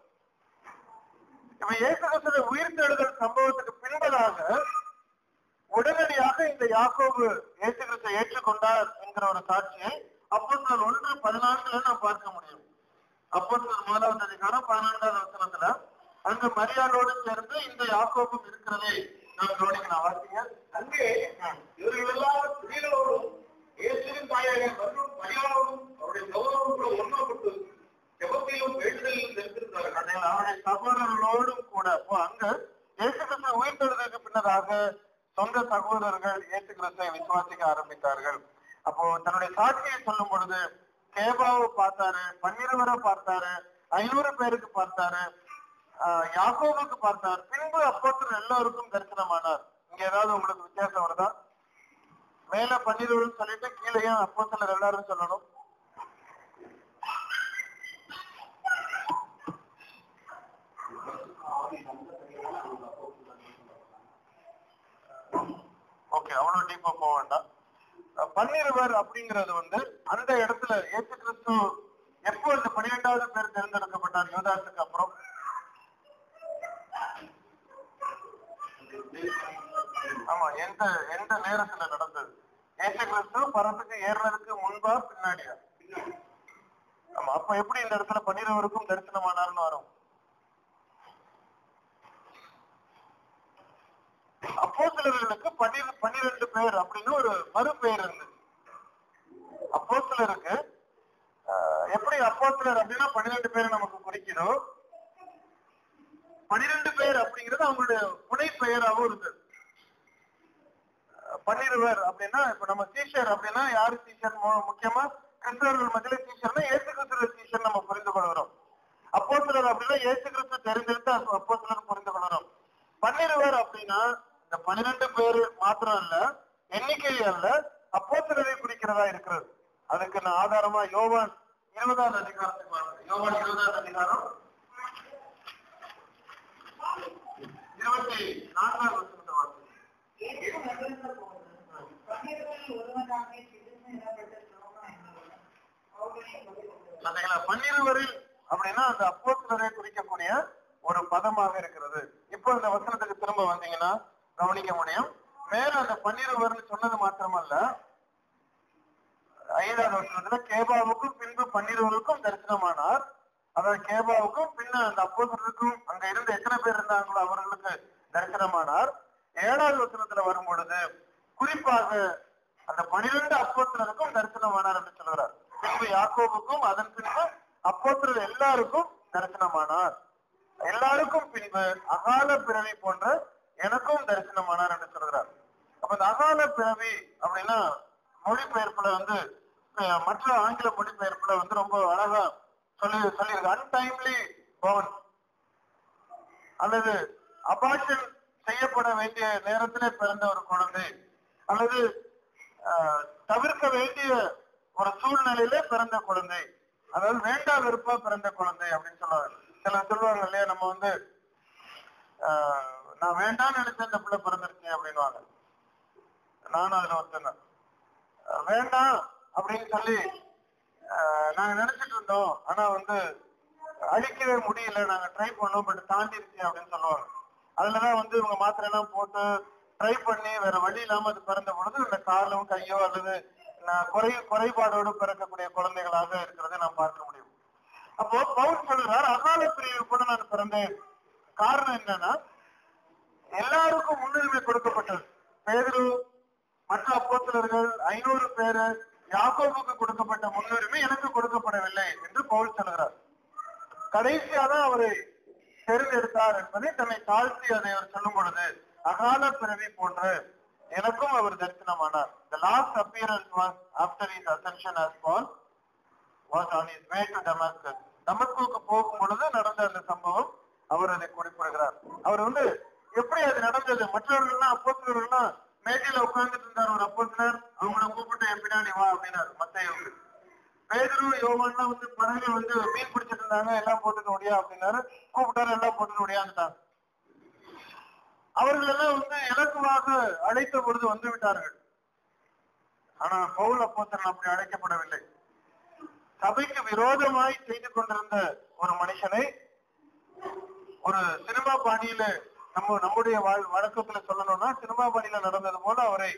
இப்ப இயேசு கிறிஸ்துடைய உயிர்த்தெழுதல் சம்பவத்துக்கு பின்பதாக உடனடியாக இந்த யாக்கோபு இயேசு கிறிஸ்துவை ஏற்றுக்கொண்டார் என்கிற ஒரு சாட்சியை அப்போஸ்தலர் ஒன்று பதினான்குல நாம் பார்க்க முடியும் அப்போஸ்தலர் முதலாவது அதிகாரம் பதினான்காவது வசனத்துல அங்க மரியாதோடு சேர்ந்து இந்த யாக்கோபும் இருக்கிறதை நாம் கவனிக்கலாம் வாசிங்க அங்கே இவர்கள் எல்லாம் ஸ்திரீகளோடும் இயேசுவின் தாயாக மற்றும் மரியாதோடும் அவருடைய சகோதரரும் கூட ஒன்றாப்பட்டு ஜெபத்திலும் வேண்டுதலிலும் தெரிந்திருந்தார்கள் பார்த்தீங்களா? அவருடைய சகோதரர்களோடும் கூட அப்போ அங்க இயேசு கிறிஸ்து உயிர்த்தெழுதலுக்கு பின்னதாக சொந்த சகோதரர்கள் இயேசு கிறிஸ்துவை விசுவாசிக்க ஆரம்பித்தார்கள் அப்போ தன்னுடைய சாட்சியை சொல்லும் பொழுது கேபாவை பார்த்தாரு பன்னிருவரை பார்த்தாரு ஐநூறு பேருக்கு பார்த்தாரு ஆஹ் யாக்கோபுக்கு பார்த்தார் பின்பு அப்போஸ்தலர் எல்லாருக்கும் தரிசனமானார் இங்க ஏதாவது உங்களுக்கு வித்தியாசம் வருதா மேல பன்னிருவரும் சொல்லிட்டு கீழே ஏன் அப்போஸ்தலர் எல்லாரும் சொல்லணும் டீப்பா போக வேண்டாம் அஹ் பன்னிருவர் அப்படிங்கிறது வந்து அந்த இடத்துல ஏசு கிறிஸ்து எப்போ இந்த பன்னிரெண்டாவது பேர் தேர்ந்தெடுக்கப்பட்டார் யோதாசுக்கு அப்புறம் ஆமா எந்த எந்த நேரத்துல நடந்தது ஏசு கிறிஸ்து பரத்துக்கு ஏறினதுக்கு முன்பா பின்னாடியா ஆமா அப்ப எப்படி இந்த இடத்துல பன்னிருவருக்கும் தரிசனமானார்னு வரும் அப்போஸ்தலர்களுக்கு பன்னிரு பன்னிரெண்டு பேர் அப்படின்னு ஒரு மறு பெயர் இருந்தது அப்போஸ்தலருக்கு ஆஹ், எப்படி அப்போஸ்தலர் அப்படின்னா பன்னிரெண்டு பேர் நமக்கு குறிக்கிறோ பன்னிரெண்டு பேர் அப்படிங்கிறது அவங்களுடைய புனை பெயராகவும் இருந்தது அஹ், பன்னிருவர் அப்படின்னா இப்ப நம்ம டீச்சர் அப்படின்னா யாரு டீச்சர் முக்கியமா கிறிஸ்தவர்கள் மத்தியில டீச்சர்னா ஏசு கிறிஸ்துவ டீச்சர் நம்ம புரிந்து கொள்கிறோம் அப்போஸ்தலர் அப்படின்னா ஏசு கிறிஸ்து தெரிந்தெடுத்து அப்போஸ்தலர் புரிந்து கொள்கிறோம் பன்னிருவர் அப்படின்னா இந்த பன்னிரெண்டு பேர் மாத்திரம் இல்ல எண்ணிக்கை அல்ல அப்போஸ்தலரை குறிக்கிறதா இருக்கிறது அதுக்கு நான் ஆதாரமா யோவான் இருபதாவது அதிகாரத்துக்கு வாங்க. யோவான் இருபதாவது அதிகாரம் இருபத்தி நான்காவது வசனத்தை வாசிங்க. இயேசு மகிழ்ந்த போது, பன்னிருவரில் ஒருவனாகிய பிலிப்பு எனப்பட்ட தோமா என்பவன் அவர்களை கொண்டிருந்தார். பாத்தீங்களா பன்னிருவரில் அப்படின்னா அந்த அப்போஸ்தலரை குறிக்கக்கூடிய ஒரு பதமாக இருக்கிறது இப்போ இந்த வசனத்துக்கு திரும்ப வந்தீங்கன்னா கவனிக்க முடியும் மேல அந்த பன்னிருவர்னு சொன்னது மாத்திரமல்ல ஐந்தாவது வசனத்துல கேபாவுக்கும் பின்பு பன்னிருவருக்கும் தரிசனமானார் அதாவது கேபாவுக்கும் பின்ன அந்த அப்போஸ்தலருக்கும் அங்க இருந்து எத்தனை பேர் இருந்தாங்களோ அவர்களுக்கு தரிசனமானார் ஏழாவது வசனத்துல வரும் பொழுது குறிப்பாக அந்த பனிரெண்டு அப்போஸ்தலருக்கும் தரிசனமானார் என்று சொல்கிறார் பின்பு யாக்கோபுக்கும் அதன் பின்பு அப்போஸ்தலர் எல்லாருக்கும் தரிசனமானார் எல்லாருக்கும் பின்பு அகால பிறவி போன்ற எனக்கும் தரிசனமானார் என்று சொல்கிறார் அப்ப இந்த அகால பிறவி அப்படின்னா மொழிபெயர்ப்புல வந்து அஹ், மற்ற ஆங்கில மொழிபெயர்ப்புல வந்து ரொம்ப அழகா சொல்லி சொல்லியிருக்கு அன்டைம்லி பவன் அல்லது அபாஷன் செய்யப்பட வேண்டிய நேரத்திலே பிறந்த ஒரு குழந்தை அல்லது ஆஹ், தவிர்க்க வேண்டிய ஒரு சூழ்நிலையில பிறந்த குழந்தை அதாவது வேண்டா வெறுப்பா பிறந்த குழந்தை அப்படின்னு சொல்லுவாங்க சிலர் சொல்லுவாங்க இல்லையா நம்ம வந்து ஆஹ், நான் வேண்டாம்னு நினைச்ச இந்த பிள்ளை பிறந்துருச்சு அப்படின்னுவாங்க நானும் அதுல ஒருத்தன் வேண்டாம் அப்படின்னு சொல்லி ஆஹ், நாங்க நினைச்சிட்டு இருந்தோம் ஆனா வந்து அழிக்கவே முடியல நாங்க ட்ரை பண்ணோம் பட் தாண்டிருச்சு அப்படின்னு சொல்லுவாங்க அதுலதான் வந்து இவங்க மாத்திரை எல்லாம் போட்டு ட்ரை பண்ணி வேற வழி இல்லாம அது பிறந்த பொழுது இந்த காலும் கையோ அல்லது நான் குறை குறைபாடோடு பிறக்கக்கூடிய குழந்தைகளாக இருக்கிறதை நாம் பார்க்க முடியும் அப்போ பவுல் சொல்கிறார் அகால பிரிவு கூட நான் பிறந்தேன் காரணம் என்னன்னா எல்லாருக்கும் முன்னுரிமை கொடுக்கப்பட்டது பேதுரு மற்ற அப்போஸ்தலர்கள் ஐநூறு பேரு யாக்கோபுக்கு கொடுக்கப்பட்ட முன்னுரிமை எனக்கு கொடுக்கப்படவில்லை என்று பவுல் சொல்கிறார் கடைசியா தான் அவரை தேர்ந்தெடுத்தார் என்பதை தன்னை தாழ்த்தி அதை அவர் சொல்லும் பொழுது அகால பிறவி போன்று எனக்கும் அவர் தரிசனமானார் the last appearance was after his ascension as Paul was on his way to Damascus தமஸ்குக்கு போகும் பொழுது நடந்த அந்த சம்பவம் அவர் அதை குறிப்பிடுகிறார் அவர் வந்து எப்படி அது நடந்தது மற்றவர்கள்லாம் அப்போஸ்தலர்கள்லாம் மேடையில உட்கார்ந்துட்டு இருந்தார் ஒரு அப்போஸ்தலர் அவங்கள கூப்பிட்டு என் பின்னாடி வா அப்படின்னாரு மத்தையவங்க பேதுரு யோவான்லாம் வந்து படகுல வந்து மீன் பிடிச்சிட்டு இருந்தாங்க எல்லாம் போட்டுட்டு ஓடியா அப்படின்னாரு கூப்பிட்டாரு எல்லாம் போட்டுட்டு ஓடியாந்துட்டாங்க அவர்கள் எல்லாம் வந்து இலக்குவாக அழைத்த பொழுது வந்து விட்டார்கள் ஆனா பவுல் அப்போஸ்தலன் அப்படி அழைக்கப்படவில்லை சபைக்கு விரோதமாய் செய்து கொண்டிருந்த ஒரு மனுஷனை ஒரு சினிமா பாணியில நம்ம நம்முடைய வாழ்- வழக்கத்துல சொல்லணும்னா சினிமா பாணியில நடந்தது போல அவரை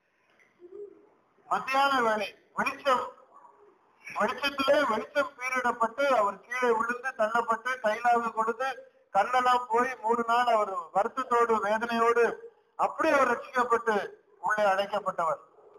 மத்தியான வேலை வெளிச்சம் வெளிச்சத்திலே வெளிச்சம் பீரிடப்பட்டு அவர் கீழே விழுந்து தள்ளப்பட்டு தைலாவு கொடுத்து கண்ணெல்லாம் போய் மூணு நாள் அவர் வருத்தத்தோடு வேதனையோடு அப்படி அவர் ரட்சிக்கப்பட்டு உள்ளே அடைக்கப்பட்டவர்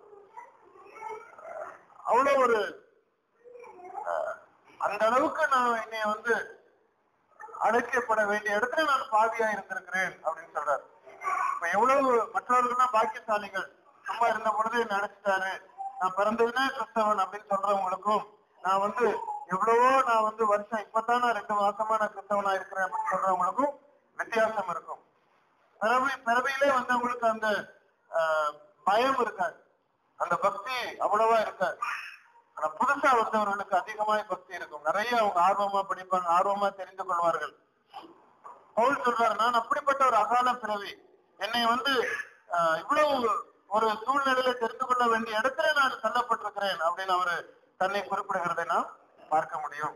அவ்வளவு ஒரு அஹ், அந்த அளவுக்கு நான் என்னை வந்து அழைக்கப்பட வேண்டிய இடத்துல நான் பாவியா இருந்திருக்கிறேன் அப்படின்னு சொல்றாரு இப்ப எவ்வளவு மற்றவர்கள்லாம் பாக்கியசாலிகள் சும்மா இருந்த பொழுது என்ன அழைச்சிட்டாரு நான் பிறந்ததுன்னா கிறிஸ்தவன் அப்படின்னு சொல்றவங்களுக்கும் நான் வந்து எவ்வளவோ நான் வந்து வருஷம் இப்பதான் நான் ரெண்டு மாசமா நான் கிறிஸ்தவனா இருக்கிறேன் அப்படின்னு சொல்றவங்களுக்கும் வித்தியாசம் இருக்கும் பிறவி பிறவியிலே வந்தவங்களுக்கு அந்த ஆஹ், பயம் இருக்காது அந்த பக்தி அவ்வளவா இருக்காது ஆனா புதுசா வந்தவர்களுக்கு அதிகமாய் பக்தி இருக்கும் நிறைய அவங்க ஆர்வமா படிப்பாங்க ஆர்வமா தெரிந்து கொள்வார்கள் பவுல் சொல்றாரு நான் அப்படிப்பட்ட ஒரு அகால பிறவி என்னை வந்து ஆஹ், இவ்வளவு ஒரு சூழ்நிலையில தெரிந்து கொள்ள வேண்டிய இடத்துல நான் தள்ளப்பட்டிருக்கிறேன் அப்படின்னு அவரு தன்னை குறிப்பிடுகிறதை நாம் பார்க்க முடியும்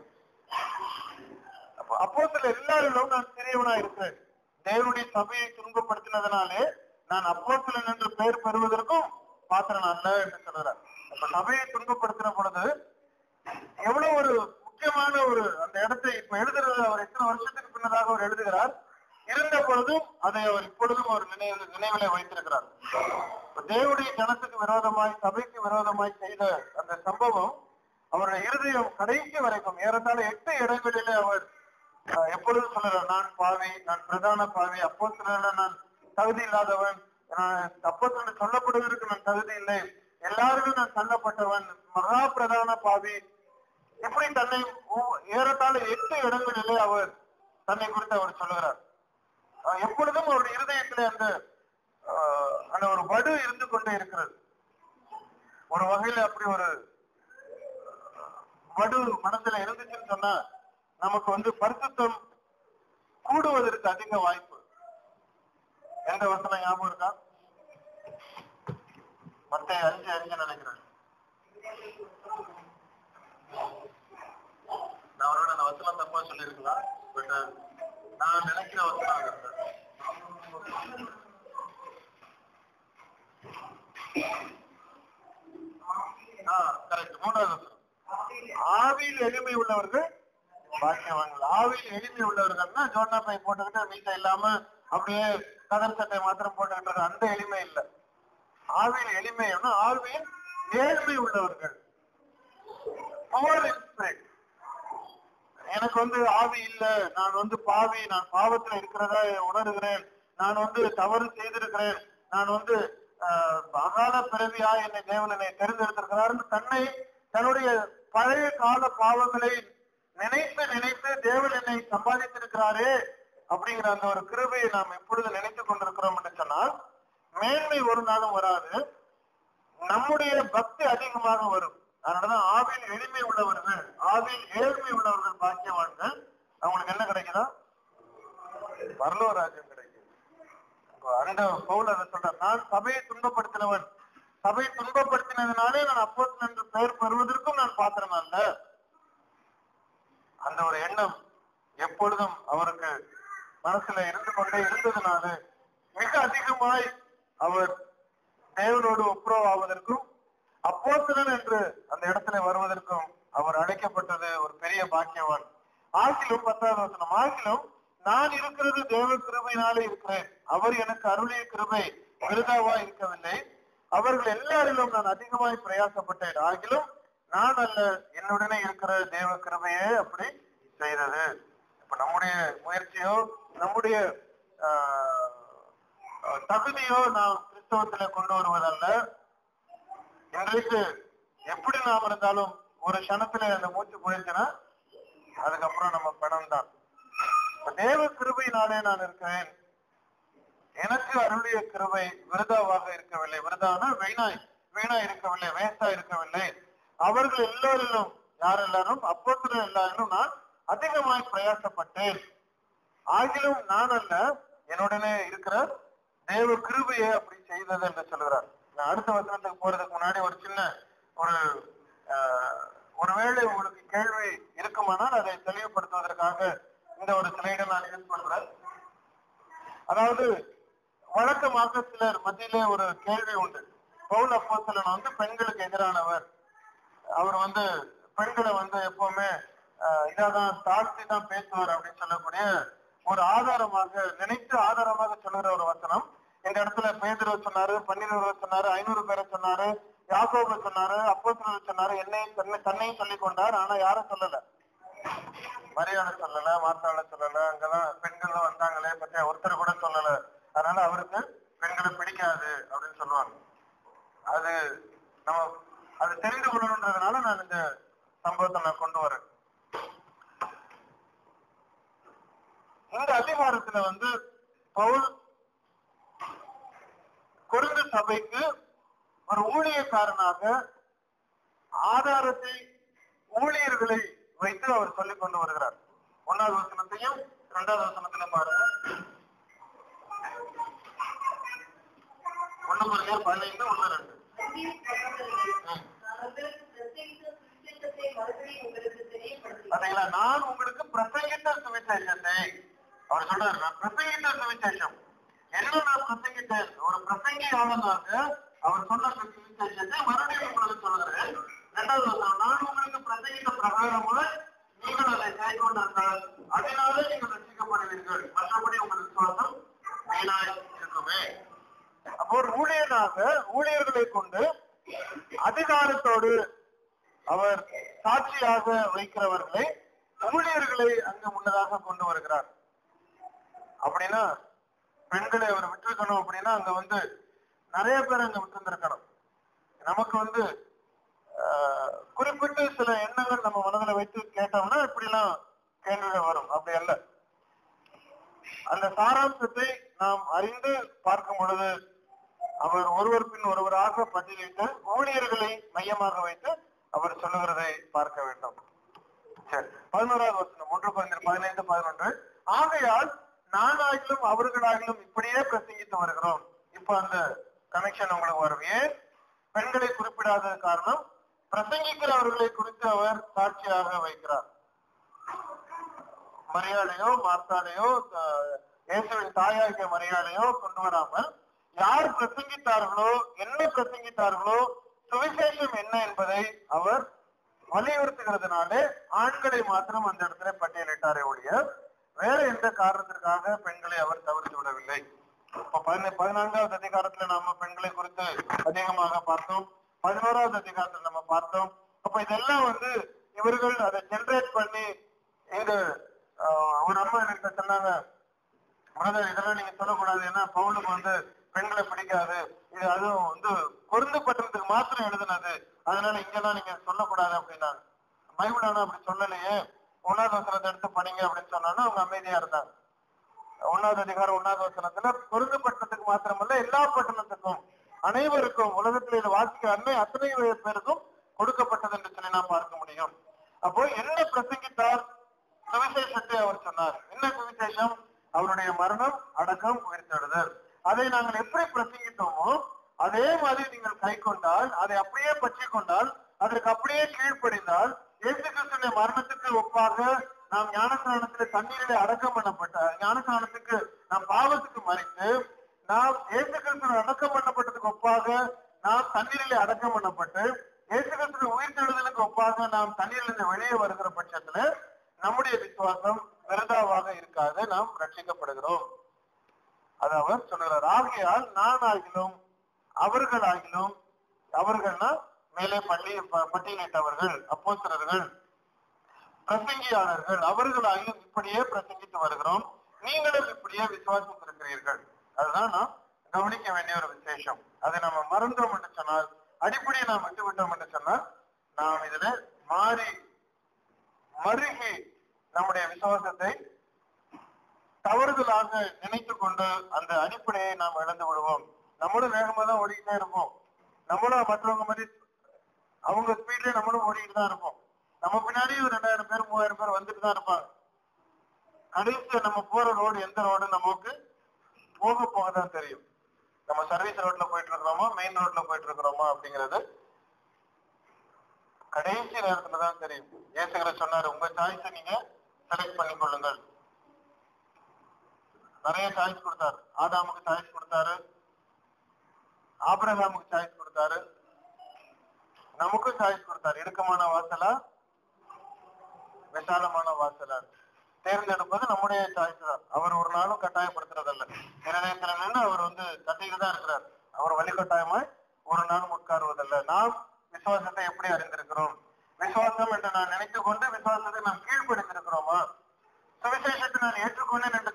அப்போ சில எல்லாரிலும் நான் சிறியவனா இருக்கிறேன் தேவனுடைய சபையை துன்பப்படுத்தினதுனாலே நான் அப்போஸ்தலன் என்று பெயர் பெறுவதற்கும் பாத்திரன் அல்ல என்று சொல்றார் அப்ப சபையை துன்பப்படுத்தின பொழுது எவ்வளவு ஒரு முக்கியமான ஒரு அந்த இடத்தை இப்ப எழுதுறது அவர் எத்தனை வருஷத்துக்கு பின்னதாக அவர் எழுதுகிறார் இருந்த பொழுதும் அதை அவர் இப்பொழுதும் அவர் நினைவு நினைவிலே வைத்திருக்கிறார் இப்ப தேவனுடைய ஜனத்துக்கு விரோதமாய் சபைக்கு விரோதமாய் செய்த அந்த சம்பவம் அவருடைய இருதயம் கடைசி வரைக்கும் ஏறத்தாழ எட்டு இடங்களிலே அவர் ஆஹ், எப்பொழுதும் சொல்லுறார் நான் பாவி நான் பிரதான பாவி அப்போ நான் தகுதி இல்லாதவன் அப்போ சொல்லப்படுவதற்கு நான் தகுதி இல்லை எல்லாருக்கும் நான் தள்ளப்பட்டவன் மகா பிரதான பாவி இப்படி தன்னை ஒவ்வொ- ஏறத்தாழ எட்டு இடங்களிலே அவர் தன்னை குறித்து அவர் சொல்லுகிறார் ஆஹ், எப்பொழுதும் அவருடைய இருதயத்திலே அந்த ஆஹ், அந்த ஒரு வடு இருந்து கொண்டே இருக்கிறது ஒரு வகையில அப்படி ஒரு வடு மனசுல இருந்துச்சுன்னு சொன்னா நமக்கு வந்து பரிசுத்தம் கூடுவதற்கு அதிக வாய்ப்பு எந்த வசனம் ஞாபகம் இருக்கா மத்த அஞ்சு அஞ்சு நினைக்கிறேன் நான் அவரோட அந்த வசனம் தப்பா சொல்லியிருக்கலாம் பட் நான் நினைக்கிற வசனம் அது இருக்கு. ஆ கரெக்ட் மூணாவது வசனம் ஆவியில் எளிமை உள்ளவர்கள் பாக்கியவான்கள் ஆவியில் எளிமை உள்ளவர்கள்னா ஜோனா பை போட்டுக்கிட்டு மீசை இல்லாம அப்படியே கதர் சட்டை மாத்திரம் போட்டுக்கிட்டு இருக்க அந்த எளிமை இல்ல ஆவியில் எளிமைன்னா ஆவியில் ஏழ்மை உள்ளவர்கள் Poor in spirit. எனக்கு வந்து ஆவி இல்ல நான் வந்து பாவி நான் பாவத்துல இருக்கிறதா உணர்கிறேன் நான் வந்து தவறு செய்திருக்கிறேன் நான் வந்து ஆஹ், அகால பிறவியா என்னை தேவன் என்னை தெரிந்தெடுத்திருக்கிறார்னு தன்னை தன்னுடைய பழைய கால பாவங்களை நினைத்து நினைத்து தேவன் என்னை சம்பாதித்திருக்கிறாரே அப்படிங்கிற அந்த ஒரு கிருபையை நாம் எப்பொழுது நினைத்துக் கொண்டிருக்கிறோம் என்று சொன்னால் மேன்மை ஒரு நாளும் வராது நம்முடைய பக்தி அதிகமாக வரும் அதனாலதான் ஆவியில் எளிமை உள்ளவர்கள் ஆவியில் ஏழ்மை உள்ளவர்கள் பாக்கியவான்கள் அவங்களுக்கு என்ன கிடைக்குதா பரலோராஜ்யம் கிடைக்கும் அந்த பவுல் அதை சொல்றார் நான் சபையை துன்பப்படுத்தினவன் சபை துன்பப்படுத்தினதுனாலே நான் அப்போஸ் என்று பெயர் பெறுவதற்கும் நான் பாத்திரம் அல்ல அந்த ஒரு எண்ணம் எப்பொழுதும் அவருக்கு மனசுல இருந்து கொண்டே இருந்ததுனால மிக அதிகமாய் அவர் தேவனோடு ஒப்புரவாவதற்கும் அப்போஸ்தலன் என்று அந்த இடத்துல வருவதற்கும் அவர் அழைக்கப்பட்டது ஒரு பெரிய பாக்கியவான் ஆகிலும் பத்தாவது வசனம் ஆகிலும் நான் இருக்கிறது தேவ கிருபையினாலே இருக்கிறேன் அவர் எனக்கு அருளிய கிருபை விருதாவா இருக்கவில்லை அவர்கள் எல்லாரிலும் நான் அதிகமாய் பிரயாசப்பட்டேன் ஆகிலும் நான் அல்ல என்னுடனே இருக்கிற தேவ கிருபையே அப்படி செய்தது இப்ப நம்முடைய முயற்சியோ நம்முடைய ஆஹ், ஆஹ், தகுதியோ நாம் கிறிஸ்தவத்துல கொண்டு வருவதல்ல இன்றைக்கு எப்படி நாம் இருந்தாலும் ஒரு க்ஷணத்துல அந்த மூச்சு போயிடுச்சுன்னா அதுக்கப்புறம் நம்ம பணம் தான் இப்ப தேவ கிருபையினாலே நான் இருக்கிறேன் எனக்கு அருளிய கிருபை விருதாவாக இருக்கவில்லை விருதான வீணாய் வீணாய் இருக்கவில்லை வேஸ்டா இருக்கவில்லை அவர்கள் எல்லோரிலும் யார் எல்லாரும் அப்போஸ்தலர் எல்லாரிலும் நான் அதிகமாய் பிரயாசப்பட்டேன் ஆகிலும் நான் அல்ல என்னுடனே இருக்கிற தேவ கிருபையை அப்படி செய்தது என்று சொல்கிறார் நான் அடுத்த வசனத்துக்கு போறதுக்கு முன்னாடி ஒரு சின்ன ஒரு ஆஹ், ஒருவேளை உங்களுக்கு கேள்வி இருக்குமானால் அதை தெளிவுபடுத்துவதற்காக இந்த ஒரு ஸ்லைடை நான் யூஸ் பண்றேன் அதாவது வழக்கமாக சிலர் மத்தியிலே ஒரு கேள்வி உண்டு பவுல் அப்போஸ்தலன் வந்து பெண்களுக்கு எதிரானவர் அவர் வந்து பெண்களை வந்து எப்பவுமே ஆஹ், இதாதான் தாழ்த்தி தான் பேசுவார் அப்படின்னு சொல்லக்கூடிய ஒரு ஆதாரமாக நினைத்து ஆதாரமாக சொல்லுகிற ஒரு வசனம் இந்த இடத்துல பேதுருவ சொன்னாரு பன்னிருவ சொன்னாரு ஐநூறு பேரை சொன்னாரு யாக்கோப சொன்னாரு அப்போ சொன்னாரு என்னையும் தன்னை தன்னையும் சொல்லிக் கொண்டார் ஆனா யாரும் சொல்லல மரியாதை சொல்லல மாத்தாள சொல்லல அங்கெல்லாம் பெண்கள் வந்தாங்களே பத்தி ஒருத்தர் கூட சொல்லல அதனால அவருக்கு பெண்களை பிடிக்காது அப்படின்னு சொல்லுவாங்க அது நம்ம அது தெரிந்து கொள்ளணுன்றதுனால நான் இந்த சம்பவத்தை நான் கொண்டு வரேன் இந்த அதிகாரத்துல வந்து பவுல் கொருந்து சபைக்கு ஒரு ஊழியக்காரனாக ஆதாரத்தை ஊழியர்களை வைத்து அவர் சொல்லிக் கொண்டு வருகிறார் ஒன்னாவது வசனத்தையும் இரண்டாவது வசனத்திலும் பாருங்க ஒண்ணு குறைஞ்ச பதினைந்து ஒண்ணு ரெண்டு அங்கே சொல்லுகிறது, ம். நான் உங்களுக்கு பிரத்யேக சுவிசேஷத்தை மறுபடியும் உங்களுக்கு தெரியப்படுத்துகிறேன். பாத்தீங்களா நான் உங்களுக்கு பிரசங்கித்த சுவிசேஷத்தை அவர் சொல்றாரு நான் பிரசங்கித்த சுவிசேஷம் என்ன நான் பிரசங்கித்தேன் ஒரு பிரசங்கியாளனாக அவர் சொன்ன சுவிசேஷத்தை மறுபடியும் உங்களுக்கு சொல்லுகிறேன் இரண்டாவது வசனம், நான் உங்களுக்கு பிரசங்கித்த பிரகாரமாக நீங்கள் அதை கைக்கொண்டிருந்தால் அதனாலே நீங்கள் ரசிக்கப்படுவீர்கள் மற்றபடி உங்கள் விசுவாசம் வீணாய் இருக்குமே அப்போ ஒரு ஊழியனாக ஊழியர்களை கொண்டு அதிகாரத்தோடு அவர் சாட்சியாக வைக்கிறவர்களை ஊழியர்களை அங்க முன்னதாக கொண்டு வருகிறார் அப்படின்னா பெண்களை அவர் விட்டிருக்கணும் அப்படின்னா அங்க வந்து நிறைய பேர் அங்க விட்டிருந்திருக்கணும் நமக்கு வந்து ஆஹ், குறிப்பிட்டு சில எண்ணங்கள் நம்ம மனதில் வைத்து கேட்டோம்னா இப்படிலாம் கேள்விகள் வரும் அப்படி அல்ல அந்த சாராம்சத்தை நாம் அறிந்து பார்க்கும் பொழுது அவர் ஒருவர் பின் ஒருவராக பட்டியலிட்டு ஊழியர்களை மையமாக வைத்து அவர் சொல்லுகிறதை பார்க்க வேண்டும் சரி பதினோராவது வசனம் ஒன்று பதினேழு பதினைந்து பதினொன்று ஆகையால் நானாகிலும் அவர்களாகிலும் இப்படியே பிரசங்கித்து வருகிறோம் இப்ப அந்த கனெக்ஷன் உங்களுக்கு வரும் ஏன் பெண்களை குறிப்பிடாத காரணம் பிரசங்கிக்கிறவர்களை குறித்து அவர் சாட்சியாக வைக்கிறார் மரியாதையோ மார்த்தாலையோ அஹ், இயேசுவின் தாயாகிய மரியாதையோ கொண்டு வராமல் யார் பிரசங்கித்தார்களோ என்ன பிரசங்கித்தார்களோ சுவிசேஷம் என்ன என்பதை அவர் வலியுறுத்துகிறதுனாலே ஆண்களை மாத்திரம் அந்த இடத்துல பட்டியலிட்டாரே ஒழிய வேற எந்த காரணத்திற்காக பெண்களை அவர் தவிர்த்து விடவில்லை இப்ப பதின பதினான்காவது அதிகாரத்துல நாம பெண்களை குறித்து அதிகமாக பார்த்தோம் பதினோராவது அதிகாரத்துல நம்ம பார்த்தோம் அப்ப இதெல்லாம் வந்து இவர்கள் அதை ஜெனரேட் பண்ணி எங்க ஆஹ், ஒரு அம்மா எனக்கு சொன்னாங்க பிரதர் இதெல்லாம் நீங்க சொல்லக்கூடாது ஏன்னா பவுலுக்கு வந்து பெண்களை பிடிக்காது இது அதுவும் வந்து பொருந்து பட்டணத்துக்கு மாத்திரம் எழுதுனது அதனால இங்கெல்லாம் நீங்க சொல்லக்கூடாது அப்படின்னாங்க பைபிள் ஆனா அப்படி சொல்லலையே ஒன்னாவது வசனத்தை எடுத்து படிங்க அப்படின்னு சொன்னாலும் அவங்க அமைதியா இருந்தாங்க ஒன்னாவது அதிகாரம் ஒன்னாவது வசனத்துல பொருந்து பட்டணத்துக்கு மாத்திரமல்ல எல்லா பட்டணத்துக்கும் அனைவருக்கும் உலகத்தில் இதை வாசிக்கிற அன்னை அத்தனை பேருக்கும் கொடுக்கப்பட்டது என்று சொல்லி நாம் பார்க்க முடியும் அப்போ என்ன பிரசங்கித்தார் சுவிசேஷத்தை அவர் சொன்னார் என்ன சுவிசேஷம் அவருடைய மரணம் அடக்கம் உயிர்த்தெழுதல் அதை நாங்கள் எப்படி பிரசங்கித்தோமோ அதே மாதிரி நீங்கள் கை கொண்டால் அதை அப்படியே பற்றி கொண்டால் அதற்கு அப்படியே கீழ்ப்படிந்தால் இயேசு கிறிஸ்துவின் மரணத்துக்கு ஒப்பாக நாம் ஞானஸ்நானத்திலே தண்ணீரிலே அடக்கம் பண்ணப்பட்ட ஞானஸ்நானத்துக்கு நாம் பாவத்துக்கு மறித்து நாம் இயேசு கிறிஸ்துவின் அடக்கம் பண்ணப்பட்டதுக்கு ஒப்பாக நாம் தண்ணீரிலே அடக்கம் பண்ணப்பட்டு இயேசு கிறிஸ்துவின் உயிர்த்தெழுதலுக்கு ஒப்பாக நாம் தண்ணீரிலிருந்து வெளியே வருகிற பட்சத்துல நம்முடைய விசுவாசம் விருதாவாக இருக்காது நாம் ரட்சிக்கப்படுகிறோம் அது அவர் சொல்லுகிறார் ஆகையால் நான் ஆகிலும் அவர்களாகிலும் அவர்கள்னா மேலே பள்ளி ப- பட்டியலிட்டவர்கள் அப்போஸ்தலர்கள் பிரசங்கியாளர்கள் அவர்களாகிலும் இப்படியே பிரசங்கித்து வருகிறோம் நீங்களும் இப்படியே விசுவாசித்திருக்கிறீர்கள் அதுதான் நாம் கவனிக்க வேண்டிய ஒரு விசேஷம் அதை நம்ம மறந்தோம் என்று சொன்னால் அடிப்படையை நாம் விட்டுவிட்டோம் என்று சொன்னால் நாம் இதுல மாறி மருகி நம்முடைய விசுவாசத்தை தவறுதலாக நினைத்துக் கொண்டு அந்த அடிப்படையை நாம் இழந்து விடுவோம் நம்மளும் வேகமா தான் ஓடிக்கிட்டே இருப்போம் நம்மளும் மற்றவங்க மாதிரி அவங்க ஸ்பீட்ல நம்மளும் ஓடிக்கிட்டு தான் இருப்போம் நம்ம பின்னாடி ஒரு ரெண்டாயிரம் பேர் மூவாயிரம் பேர் வந்துட்டு தான் இருப்பாங்க கடைசியா நம்ம போற ரோடு எந்த ரோடு நமக்கு போக போக தான் தெரியும் நம்ம சர்வீஸ் ரோட்ல போயிட்டு இருக்கிறோமா மெயின் ரோட்ல போயிட்டு இருக்கிறோமா அப்படிங்கிறது கடைசி நேரத்துல தான் தெரியும் ஏசுகிற சொன்னாரு உங்க சாய்ஸை நீங்க செலக்ட் பண்ணி கொள்ளுங்கள் நிறைய சாய்ஸ் கொடுத்தாரு ஆதாமுக்கு சாய்ஸ் கொடுத்தாரு ஆபிரகாமுக்கு சாய்ஸ் கொடுத்தாரு நமக்கும் சாய்ஸ் கொடுத்தாரு இடுக்கமான வாசலா விசாலமான வாசலா தேர்ந்தெடுப்பது நம்முடைய சாய்ஸ் தான் அவர் ஒரு நாளும் கட்டாயப்படுத்துறதல்ல இருதயத்துல நின்று அவர் வந்து கட்டிட்டு தான் இருக்கிறார் அவர் வழிகட்டாயமாய் ஒரு நாளும் உட்காருவதல்ல நாம் விசுவாசத்தை எப்படி அறிந்திருக்கிறோம் விசுவாசம் என்று நான் நினைத்துக் கொண்டு விசுவாசத்தை நாம் கீழ்ப்படுத்திருக்கிறோமா சுவிசேஷத்தை நான் ஏற்றுக்கொண்டேன் என்று